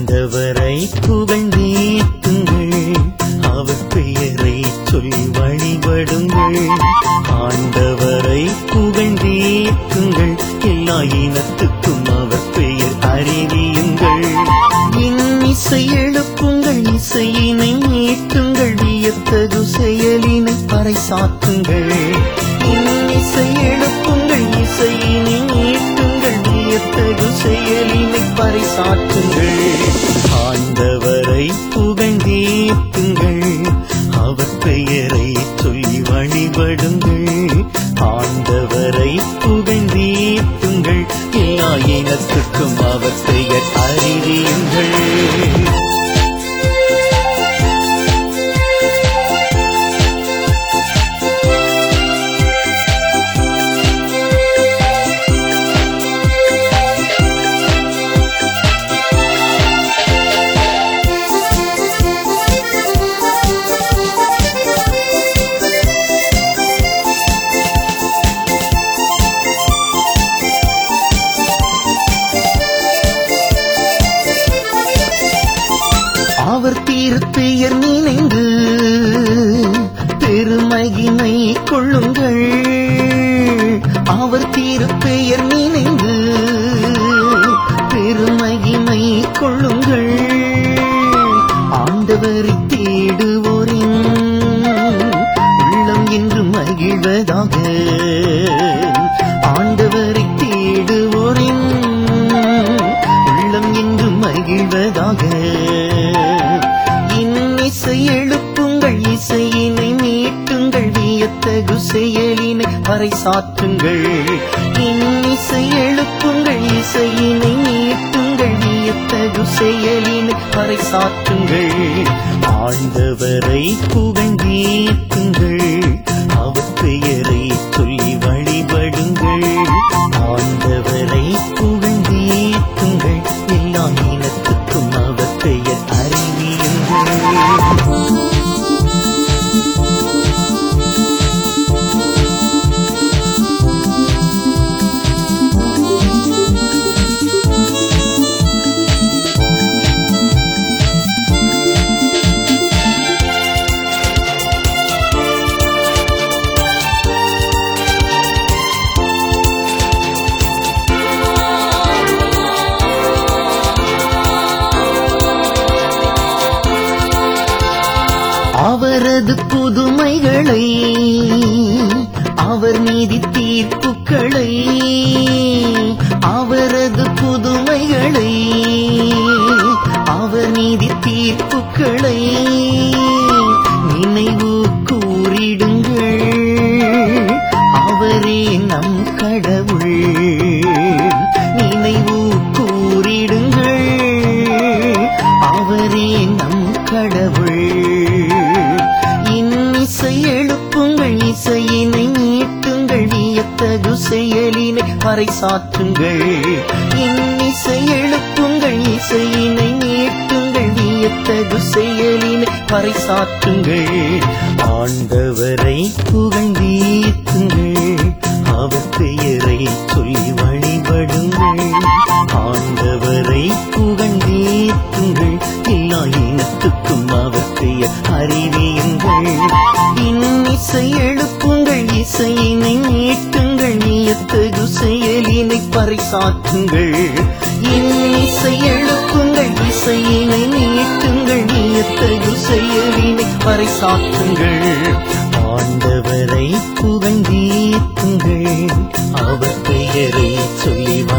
ஆண்டவரை புகழ்ந்தீத்துங்கள் அவர் பெயரை சொல்லி வழிபடுங்கள் ஆண்டவரை புகழ்ந்தீத்துங்கள் எல்லா இனத்துக்கும் அவர் பெயர் அறிவியுங்கள் இன்னிசை எழுப்புங்கள் இசையினை மீட்டுங்கள் வியத்தகு செயலினை பறைசாற்றுங்கள் இன்னிசை எழுப்புங்கள் இசையினை மீட்டுங்கள் வியத்தகு செயலினை பறைசாற்றுங்கள் ஆண்டவரை புகழ்ந்தேத்துங்கள் அவர் பெயரை சொல்லி வழிபடுங்கள் ஆண்டவரை புகழ்ந்தேத்துங்கள் எல்லா இனத்துக்கும் அவர் பெயர் அறிவியுங்கள் அவர் தீர்ப்பெயர் நினைந்து பெருமகிமை கொள்ளுங்கள் அவர் தீர்ப்பெயர் நினைந்து பெருமகிமை கொள்ளுங்கள் ஆண்டவரை தேடுவோரின் உள்ளம் என்று மகிழ்வதாக ஆண்டவரை தேடுவோரின் உள்ளம் என்று மகிழ்வதாக இன்னிசை எழுப்புங்கள் இசையினை மீட்டுங்கள் வியத்தகு செயலினை பறைசாற்றுங்கள் இன்னிசை எழுப்புங்கள் இசையினை மீட்டுங்கள் வியத்தகு செயலினை பறைசாற்றுங்கள் ஆண்டவரை புகழ்ந்தீட்டுங்கள் அவர் பெயரை சொல்லி வழிபடுங்கள் ஆண்டவரை புகழ்ந்தீட்டுங்கள் எல்லா இனத்துக்கும் அவர் பெயர் அறிவியுங்கள் அவரது புதுமைகளை அவர் நீதி தீர்ப்புகளை அவரது புதுமைகளை அவர் நீதி தீர்ப்புகளை நினைவு கூறிடுங்கள் அவரே நம் கடவுள் நினைவு கூறிடுங்கள் அவரே நம் கடவுள் இன்னிசை எழுப்புங்கள் இசையினை மீட்டுங்கள் வியத்தகு செயலினை பறைசாற்றுங்கள் இன்னிசை எழுப்புங்கள் இசையினை மீட்டுங்கள் வியத்தகு செயலினை பறைசாற்றுங்கள் ஆண்டவரை புகழ்ந்தீத்துங்கள் அவர் பெயரை சொல்லி வழிபடுங்கள் ஆண்டவரை புகழ்ந்தீத்துங்கள் எல்லா இனத்துக்கும் அவர் பெயர் அறிவியுங்கள் இன்னிசை எழுப்புங்கள் இசையினை மீட்டுங்கள் வியத்தகு செயலினை பறைசாற்றுங்கள் இன்னிசை எழுப்புங்கள் இசையினை மீட்டுங்கள் வியத்தகு செயலினை பறைசாற்றுங்கள் ஆண்டவரை புகழ்ந்தீத்துங்கள் அவர் பெயரை சொல்லி